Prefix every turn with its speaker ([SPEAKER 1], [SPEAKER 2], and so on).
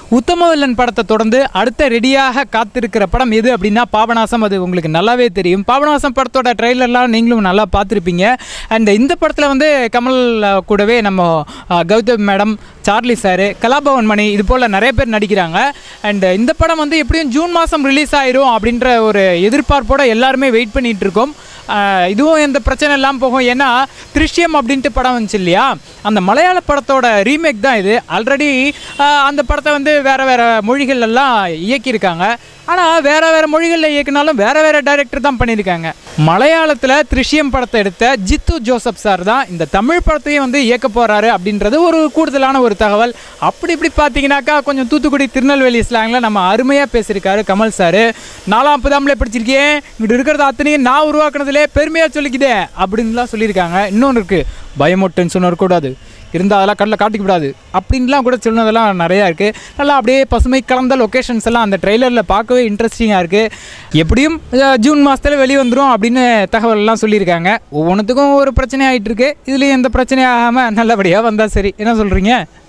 [SPEAKER 1] உத்தமவில்லன் படத்தை தொடர்ந்து அடுத்த ரெடியாக காத்திருக்கிற படம் எது அப்படின்னா பாபநாசம் அது உங்களுக்கு நல்லாவே தெரியும் பாபநாசம் படத்தோட ட்ரெய்லர்லாம் நீங்களும் நல்லா பார்த்துருப்பீங்க அண்ட் இந்த படத்தில் வந்து கமல் அஹ், கூடவே நம்ம அஹ், Gautham madam Charlie sir Kalabhavan Mani இது போல் நிறைய பேர் நடிக்கிறாங்க அண்ட் இந்த படம் வந்து எப்படியும் ஜூன் மாதம் ரிலீஸ் ஆயிரும் அப்படின்ற ஒரு எதிர்பார்ப்போட எல்லாருமே வெயிட் பண்ணிட்டு இருக்கோம் ஆஹ் இதுவும் எந்த பிரச்சனை இல்லாமல் போகும் ஏன்னா திருஷ்யம் அப்படின்ட்டு படம் வந்துச்சு இல்லையா அந்த மலையாள படத்தோட ரீமேக் தான் இது ஆல்ரெடி அந்த படத்தை வந்து வேறு வேறு மொழிகள் எல்லாம் இயக்கியிருக்காங்க ஆனால் வேறு வேறு மொழிகளில் இயக்குனாலும் வேறு வேறு டைரக்டர் தான் பண்ணியிருக்காங்க மலையாளத்தில் திருஷ்யம் படத்தை எடுத்த ஜித்து ஜோசப் சார் தான் இந்த தமிழ் படத்தையும் வந்து இயக்க போகிறாரு அப்படின்றது ஒரு கூடுதலான ஒரு தகவல் அப்படி இப்படி பார்த்தீங்கன்னாக்கா கொஞ்சம் தூத்துக்குடி திருநெல்வேலி ஸ்லாங்கில் நம்ம அருமையாக பேசியிருக்காரு கமல் சார் நாலாம் புதாமலே படிச்சிருக்கேன் இங்கிட்டு இருக்கிறது அத்தனையும் நான் உருவாக்குனதுலே பெருமையாக சொல்லிக்குதே அப்படின்லாம் சொல்லியிருக்காங்க இன்னொன்று இருக்குது பயமொட்டுன்னு சொன்ன கூடாது இருந்தால் அதெல்லாம் கடலில் காட்டிக்க கூடாது அப்படின்லாம் கூட சொன்னதெல்லாம் நிறையா இருக்குது நல்லா அப்படியே பசுமை கலந்த லொக்கேஷன்ஸ் எல்லாம் அந்த ட்ரெய்லரில் பார்க்கவே இன்ட்ரெஸ்டிங்காக இருக்குது எப்படியும் அஹ், ஜூன் மாதத்தில் வெளியே வந்துடும் அப்படின்னு தகவல் எல்லாம் சொல்லியிருக்காங்க ஒவ்வொன்றுத்துக்கும் ஒரு பிரச்சனை ஆகிட்டு இருக்கு இதுலேயும் எந்த பிரச்சனையும் ஆகாமல் நல்லபடியாக வந்தால் சரி என்ன சொல்கிறீங்க